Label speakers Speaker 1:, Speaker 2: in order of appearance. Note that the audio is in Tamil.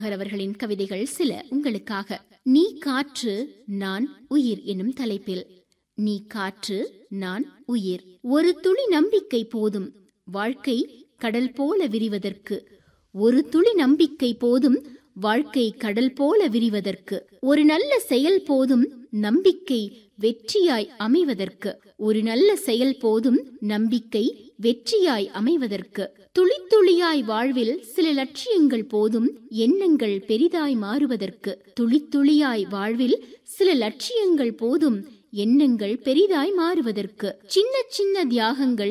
Speaker 1: அவர்களின் கவிதைகள் சில உங்களுக்காக நீ காற்று நான் உயிர் எனும் தலைப்பில் நீ காற்று நான் உயிர் ஒரு துளி நம்பிக்கை போதும் வாழ்க்கை கடல் போல விரிவதற்கு ஒரு துளி நம்பிக்கை போதும் வாழ்க்கை கடல் போல விரிவதற்கு ஒரு நல்ல செயல் போதும் நம்பிக்கை வெற்றியாய் அமைவதற்கு ஒரு நல்ல செயல் போதும் நம்பிக்கை வெற்றியாய் அமைவதற்கு துளி துளியாய் வாழ்வில் சில லட்சியங்கள் போதும் எண்ணங்கள் பெரிதாய் மாறுவதற்கு துளி துளியாய் வாழ்வில் சில லட்சியங்கள் போதும் எண்ணங்கள் பெரிதாய் மாறுவதற்கு சின்ன சின்ன தியாகங்கள்